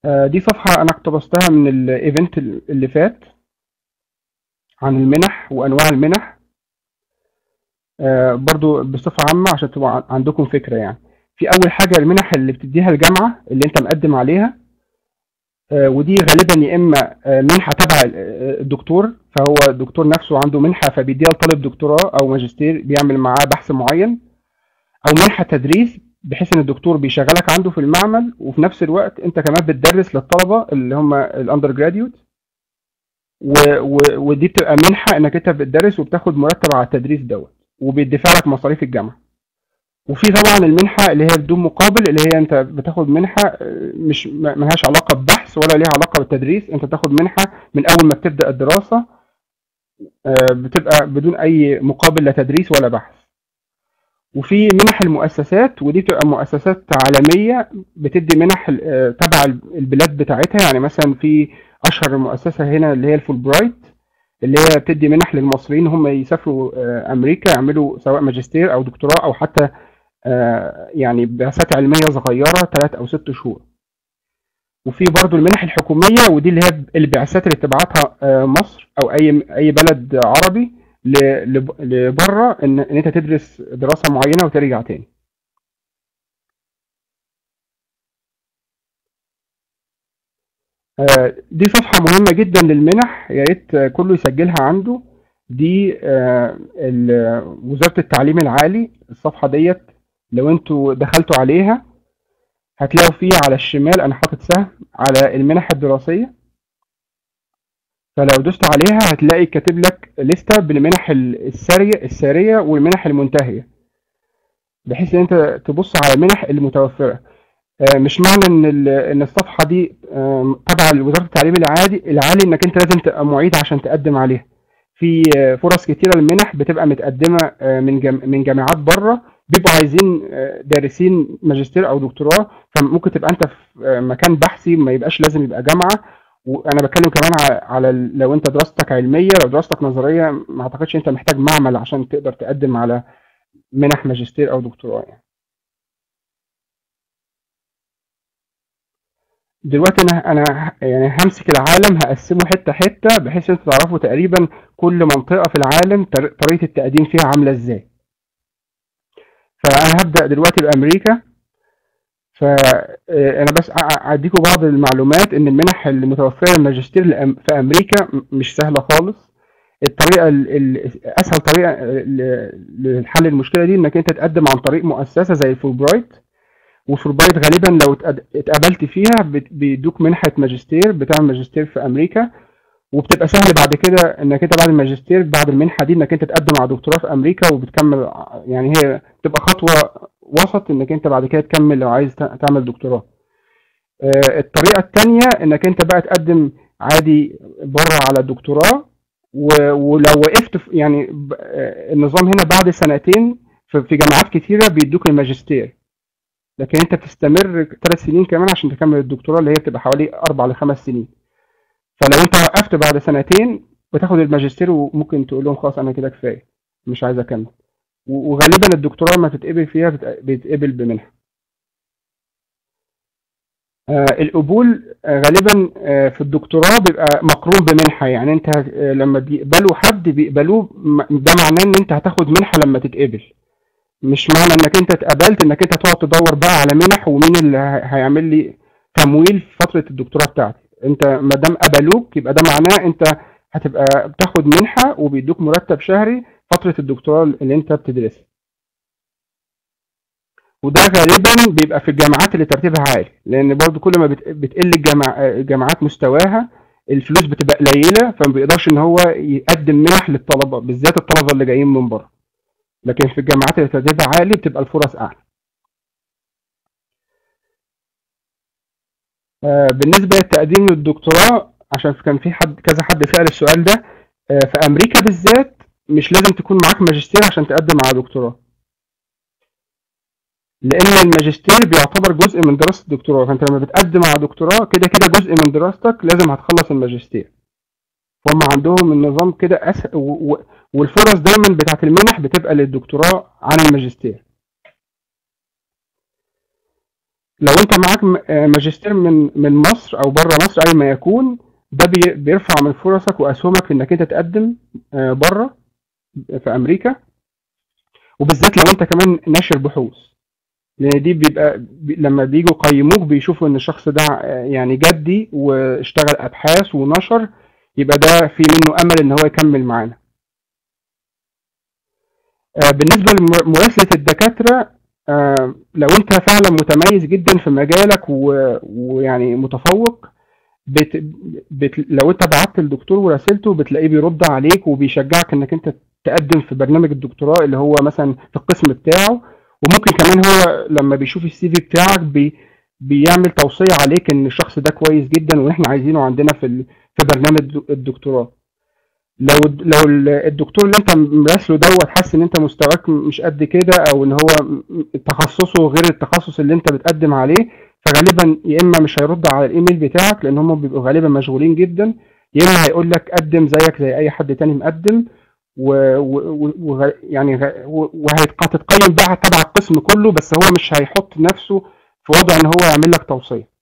آه، دي صفحة أنا اقتبستها من الإيفنت اللي فات عن المنح وأنواع المنح آه، برضو بصفة عامة عشان تبقى عندكم فكرة يعني في أول حاجة المنح اللي بتديها الجامعة اللي أنت مقدم عليها آه، ودي غالبا يا إما منحة تبع الدكتور فهو الدكتور نفسه عنده منحة فبيديها لطالب دكتوراه أو ماجستير بيعمل معاه بحث معين أو منحة تدريس بحيث ان الدكتور بيشغلك عنده في المعمل وفي نفس الوقت انت كمان بتدرس للطلبه اللي هم الاندر جراديوت ودي بتبقى منحه انك انت بتدرس وبتاخد مرتب على التدريس دوت وبيدفع لك مصاريف الجامعه وفي طبعا المنحه اللي هي بدون مقابل اللي هي انت بتاخد منحه مش ملهاش علاقه ببحث ولا ليها علاقه بالتدريس انت بتاخد منحه من اول ما بتبدا الدراسه آه، بتبقى بدون اي مقابل لا تدريس ولا بحث وفي منح المؤسسات ودي بتبقى مؤسسات عالمية بتدي منح آه، تبع البلاد بتاعتها يعني مثلا في أشهر مؤسسة هنا اللي هي الفول برايت اللي هي بتدي منح للمصريين هم يسافروا آه، أمريكا يعملوا سواء ماجستير أو دكتوراه أو حتى آه، يعني بعثات علمية صغيرة ثلاث أو ست شهور وفي برضو المنح الحكومية ودي اللي هي البعثات اللي بتبعتها مصر أو أي أي بلد عربي لبره ان ان انت تدرس دراسه معينه وترجع تاني آه، دي صفحة مهمة جدا للمنح يا ريت كله يسجلها عنده دي آه، وزارة التعليم العالي الصفحة ديت لو انتوا دخلتوا عليها هتلاقوا فيه على الشمال انا حاطط سهم على المنح الدراسية فلو دوست عليها هتلاقي كاتب لك لستة بالمنح السارية السارية والمنح المنتهية بحيث ان انت تبص على المنح المتوفرة آه، مش معنى ان ان الصفحة دي تبع وزارة التعليم العادي العالي انك انت لازم تبقى معيد عشان تقدم عليها في آه، فرص كتيرة للمنح بتبقى متقدمة آه، من من جامعات بره بيبقوا عايزين دارسين ماجستير او دكتوراه فممكن تبقى انت في مكان بحثي ما يبقاش لازم يبقى جامعه وانا بتكلم كمان على لو انت دراستك علميه لو دراستك نظريه ما اعتقدش انت محتاج معمل عشان تقدر تقدم على منح ماجستير او دكتوراه يعني دلوقتي انا انا يعني همسك العالم هقسمه حته حته بحيث انتوا تعرفوا تقريبا كل منطقه في العالم طريقه التقديم فيها عامله ازاي فانا هبدا دلوقتي بامريكا فانا بس اديكم بعض المعلومات ان المنح المتوفره للماجستير في امريكا مش سهله خالص الطريقه اسهل طريقه لحل المشكله دي انك انت تقدم عن طريق مؤسسه زي فولبرايت وفولبرايت غالبا لو اتقبلت فيها بيدوك منحه ماجستير بتعمل ماجستير في امريكا وبتبقى سهل بعد كده انك انت بعد الماجستير بعد المنحه دي انك انت تقدم على دكتوراه في امريكا وبتكمل يعني هي تبقى خطوه وسط انك انت بعد كده تكمل لو عايز تعمل دكتوراه آه، الطريقه الثانيه انك انت بقى تقدم عادي بره على الدكتوراه ولو وقفت يعني آه، النظام هنا بعد سنتين في جامعات كتيره بيدوك الماجستير لكن انت بتستمر ثلاث سنين كمان عشان تكمل الدكتوراه اللي هي بتبقى حوالي اربع لخمس سنين فلو انت وقفت بعد سنتين بتاخد الماجستير وممكن تقول لهم خلاص انا كده كفايه مش عايز اكمل وغالبا الدكتوراه ما تتقبل فيها بيتقبل بمنحه آه القبول آه غالبا آه في الدكتوراه بيبقى مقرون بمنحه يعني انت آه لما بيقبلوا حد بيقبلوه ده معناه ان انت هتاخد منحه لما تتقبل مش معنى انك انت اتقبلت انك انت تقعد تدور بقى على منح ومين اللي هيعمل لي تمويل في فتره الدكتوراه بتاعتي انت ما دام قبلوك يبقى ده معناه انت هتبقى بتاخد منحه وبيدوك مرتب شهري فترة الدكتوراه اللي انت بتدرسها وده غالبا بيبقى في الجامعات اللي ترتيبها عالي لان برضو كل ما بتقل الجامع الجامعات مستواها الفلوس بتبقى قليله فما بيقدرش ان هو يقدم منح للطلبه بالذات الطلبه اللي جايين من بره لكن في الجامعات اللي ترتيبها عالي بتبقى الفرص اعلى آه، بالنسبه للتقديم للدكتوراه عشان كان في حد كذا حد سال السؤال ده آه، في امريكا بالذات مش لازم تكون معاك ماجستير عشان تقدم على دكتوراه لان الماجستير بيعتبر جزء من دراسه الدكتوراه فانت لما بتقدم على دكتوراه كده كده جزء من دراستك لازم هتخلص الماجستير فهم عندهم النظام كده اسهل والفرص دايما بتاعت المنح بتبقى للدكتوراه عن الماجستير لو انت معاك م- آه، ماجستير من من مصر او بره مصر اي ما يكون ده بي- بيرفع من فرصك واسهمك في انك انت تقدم بره في امريكا وبالذات لو انت كمان ناشر بحوث لان دي بيبقى بي لما بييجوا يقيموك بيشوفوا ان الشخص ده آه، يعني جدي واشتغل ابحاث ونشر يبقى ده في منه امل ان هو يكمل معانا آه، بالنسبه لمراسله الدكاتره آه، لو انت فعلا متميز جدا في مجالك و- ويعني متفوق بت... بت... لو انت بعت للدكتور وراسلته بتلاقيه بيرد عليك وبيشجعك انك انت تقدم في برنامج الدكتوراه اللي هو مثلا في القسم بتاعه وممكن كمان هو لما بيشوف السي في بتاعك بي... بيعمل توصية عليك ان الشخص ده كويس جدا واحنا عايزينه عندنا في ال... في برنامج الدكتوراه لو لو الدكتور اللي انت مراسله دوت حاسس ان انت مستواك مش قد كده او ان هو تخصصه غير التخصص اللي انت بتقدم عليه فغالبا يا اما مش هيرد على الايميل بتاعك لان هم بيبقوا غالبا مشغولين جدا يا اما هيقول لك قدم زيك زي اي حد تاني مقدم و, و, و يعني وهتتقيم بقى تبع القسم كله بس هو مش هيحط نفسه في وضع ان هو يعمل لك توصيه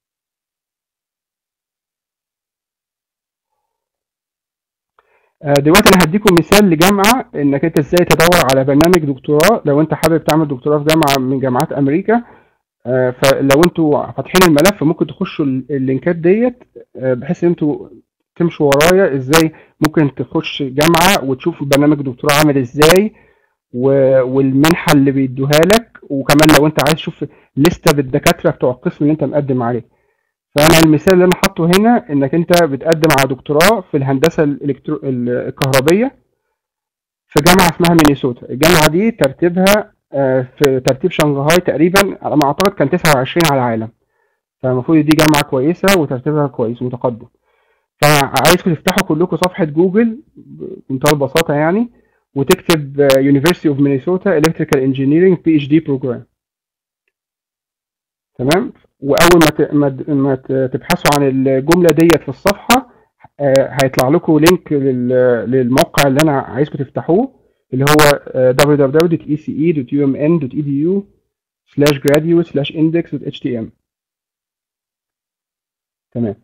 دلوقتي انا هديكم مثال لجامعه انك انت ازاي تدور على برنامج دكتوراه لو انت حابب تعمل دكتوراه في جامعه من جامعات امريكا فلو انتوا فاتحين الملف ممكن تخشوا اللينكات ديت بحيث ان انتوا تمشوا ورايا ازاي ممكن تخش جامعه وتشوف برنامج الدكتوراه عامل ازاي والمنحه اللي بيدوها لك وكمان لو انت عايز تشوف لسته بالدكاتره بتوع القسم اللي انت مقدم عليه فانا المثال اللي انا حاطه هنا انك انت بتقدم على دكتوراه في الهندسه الإلكترو... الكهربيه في جامعه اسمها مينيسوتا الجامعه دي ترتيبها في ترتيب شنغهاي تقريبا على ما اعتقد كان 29 على العالم فالمفروض دي جامعه كويسه وترتيبها كويس ومتقدم فعايزكم تفتحوا كلكم صفحه جوجل بمنتهى البساطه يعني وتكتب University of Minnesota Electrical Engineering PhD Program تمام واول ما ما تبحثوا عن الجمله ديت في الصفحه هيطلع لكم لينك للموقع اللي انا عايزكم تفتحوه اللي هو www.ece.umn.edu slash graduate slash index.htm تمام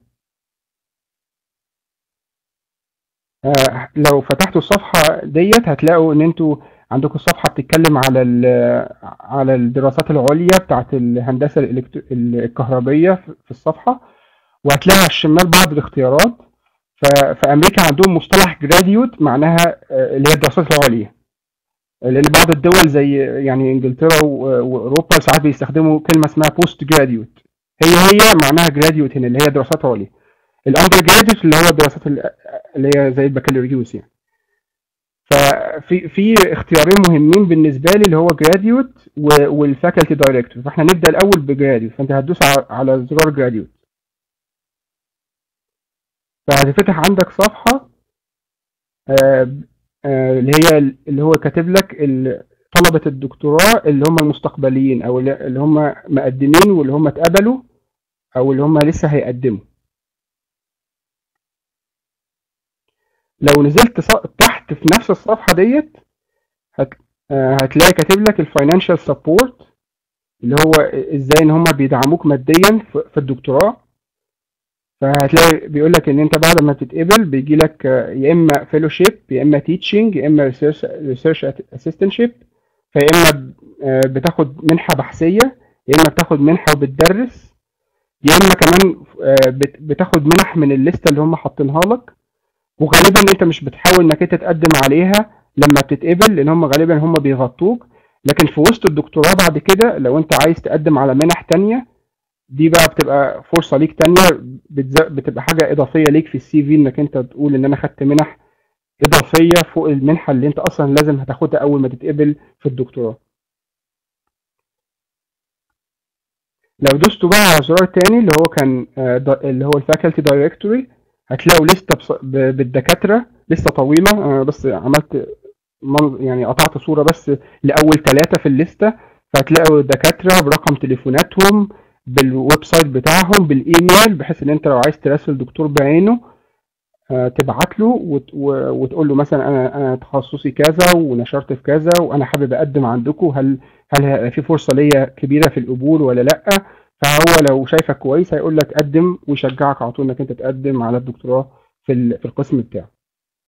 لو فتحتوا الصفحة ديت هتلاقوا ان انتوا عندكم الصفحة بتتكلم على على الدراسات العليا بتاعت الهندسة الكهربية في الصفحة وهتلاقي على الشمال بعض الاختيارات في امريكا عندهم مصطلح جراديوت معناها اللي هي الدراسات العليا لان بعض الدول زي يعني انجلترا واوروبا ساعات بيستخدموا كلمه اسمها بوست جراديوت هي هي معناها جراديوت هنا اللي هي دراسات عليا الاندر جراديوت اللي هو الدراسات اللي هي زي البكالوريوس يعني ففي في اختيارين مهمين بالنسبه لي اللي هو جراديوت والفاكولتي دايركتور فاحنا نبدا الاول بجراديوت فانت هتدوس على زرار جراديوت فهتفتح عندك صفحه اللي هي اللي هو كاتب لك طلبه الدكتوراه اللي هم المستقبليين او اللي هم مقدمين واللي هم اتقبلوا او اللي هم لسه هيقدموا لو نزلت تحت في نفس الصفحه ديت هت... هتلاقي كاتب لك الفاينانشال سبورت اللي هو ازاي ان هم بيدعموك ماديا في الدكتوراه فهتلاقي بيقول لك ان انت بعد ما تتقبل بيجي لك يا اما فيلوشيب يا اما تيتشنج يا اما ريسيرش اسيستنتشيب فيا اما بتاخد منحه بحثيه يا اما بتاخد منحه وبتدرس يا اما كمان بتاخد منح من الليسته اللي هم حاطينها لك وغالبا انت مش بتحاول انك انت تقدم عليها لما بتتقبل لان هم غالبا هم بيغطوك لكن في وسط الدكتوراه بعد كده لو انت عايز تقدم على منح تانية دي بقى بتبقى فرصه ليك تانية بتبقى حاجه اضافيه ليك في السي في انك انت تقول ان انا خدت منح اضافيه فوق المنحه اللي انت اصلا لازم هتاخدها اول ما تتقبل في الدكتوراه لو دوستوا بقى على زرار تاني اللي هو كان اللي هو الفاكولتي دايركتوري هتلاقوا لسته بالدكاتره لسه طويله انا بس عملت يعني قطعت صوره بس لاول ثلاثه في الليسته فهتلاقوا دكاتره برقم تليفوناتهم بالويب سايت بتاعهم بالايميل بحيث ان انت لو عايز تراسل دكتور بعينه تبعت له وتقول له مثلا انا انا تخصصي كذا ونشرت في كذا وانا حابب اقدم عندكم هل هل في فرصه ليا كبيره في القبول ولا لا فهو لو شايفك كويس هيقول لك قدم ويشجعك على طول انك انت تقدم على الدكتوراه في ال- في القسم بتاعه